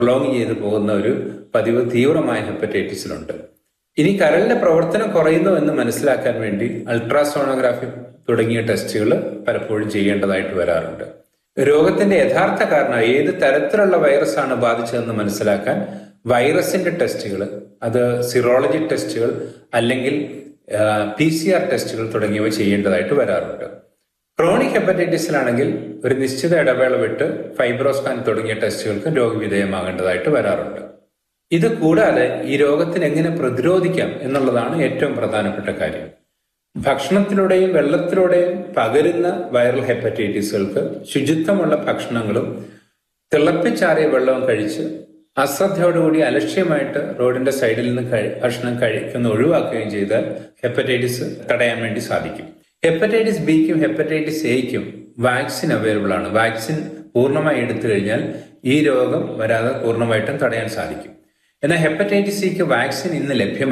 prolong ചെയ്തു പോകുന്ന ഒരു പതിവ് തീവ്രമായ ഹെപ്പറ്റൈറ്റിസിലുണ്ട് ഇനി കരളിന്റെ പ്രവർത്തനം കുറയുന്നു എന്ന് മനസ്സിലാക്കാൻ വേണ്ടി അൾട്രാസോണോഗ്രാഫി തുടങ്ങിയ ടെസ്റ്റുകൾ പലപ്പോഴും ചെയ്യേണ്ടതായിട്ട് വരാറുണ്ട് രോഗത്തിന്റെ യഥാർത്ഥ കാരണം ഏത് തരത്തിലുള്ള വൈറസാണ് ബാധിച്ചതെന്ന് മനസ്സിലാക്കാൻ വൈറസിന്റെ ടെസ്റ്റുകൾ അത് സിറോളജി ടെസ്റ്റുകൾ അല്ലെങ്കിൽ പി സി ആർ ടെസ്റ്റുകൾ തുടങ്ങിയവ ചെയ്യേണ്ടതായിട്ട് വരാറുണ്ട് ക്രോണിക് ഹെപ്പറ്റൈറ്റിസിലാണെങ്കിൽ ഒരു നിശ്ചിത ഇടവേള വിട്ട് ഫൈബ്രോസ്കാൻ തുടങ്ങിയ ടെസ്റ്റുകൾക്ക് രോഗവിധേയമാകേണ്ടതായിട്ട് വരാറുണ്ട് ഇത് കൂടാതെ ഈ രോഗത്തിന് എങ്ങനെ പ്രതിരോധിക്കാം എന്നുള്ളതാണ് ഏറ്റവും പ്രധാനപ്പെട്ട കാര്യം ഭക്ഷണത്തിലൂടെയും വെള്ളത്തിലൂടെയും പകരുന്ന വൈറൽ ഹെപ്പറ്റൈറ്റിസുകൾക്ക് ശുചിത്വമുള്ള ഭക്ഷണങ്ങളും തിളപ്പിച്ചാറിയ വെള്ളവും കഴിച്ച് അശ്രദ്ധയോടുകൂടി അലക്ഷ്യമായിട്ട് റോഡിന്റെ സൈഡിൽ നിന്ന് കഴി- ഭക്ഷണം കഴിക്കുന്ന ഒഴിവാക്കുകയും ചെയ്താൽ ഹെപ്പറ്റൈറ്റിസ് തടയാൻ വേണ്ടി സാധിക്കും ഹെപ്പറ്റൈറ്റിസ് ബിക്കും ഹെപ്പറ്റൈറ്റിസ് എയ്ക്കും വാക്സിൻ അവൈലബിൾ ആണ് വാക്സിൻ പൂർണ്ണമായി എടുത്തു കഴിഞ്ഞാൽ ഈ രോഗം വരാതെ പൂർണ്ണമായിട്ടും തടയാൻ സാധിക്കും എന്നാൽ ഹെപ്പറ്റൈറ്റിസ് സിക്ക് വാക്സിൻ ഇന്ന് ലഭ്യമല്ല